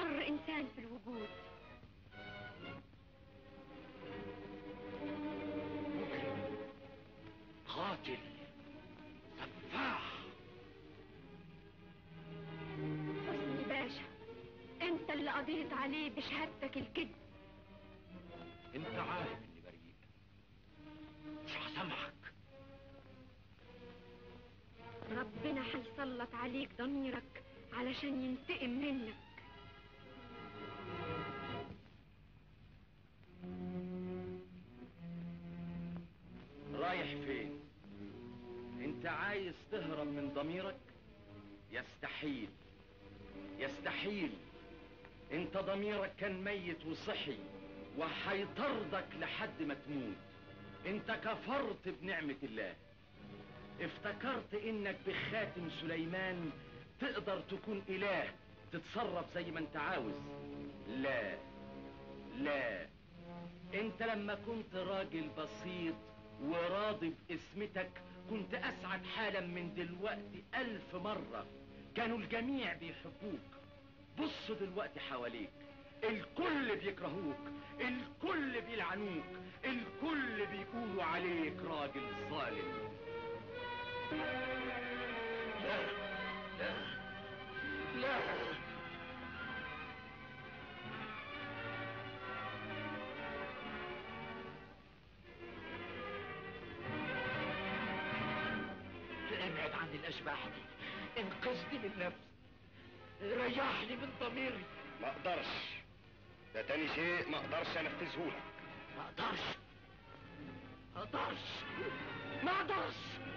أشر إنسان في الوجود قاتل سفاح حسني باشا انت اللي قضيت عليه بشهادتك الكذب انت عارف اني بريء مش هسامحك ربنا هيسلط عليك ضميرك علشان ينتقم منك رايح فين انت عايز تهرب من ضميرك يستحيل يستحيل انت ضميرك كان ميت وصحي وهيطردك لحد ما تموت انت كفرت بنعمة الله افتكرت انك بخاتم سليمان تقدر تكون اله تتصرف زي ما انت عاوز لا لا انت لما كنت راجل بسيط وراضي باسمتك كنت اسعد حالا من دلوقتي الف مرة كانوا الجميع بيحبوك بص دلوقتي حواليك الكل بيكرهوك الكل بيلعنوك الكل بيقولوا عليك راجل ظالم لا لا لا ابعد عن الاشباح دي انقذني من نفسي ريحني من ضميري ما اقدرش ده تاني شيء ما اقدرش انفذه لك ما اقدرش ما اقدرش ما اقدرش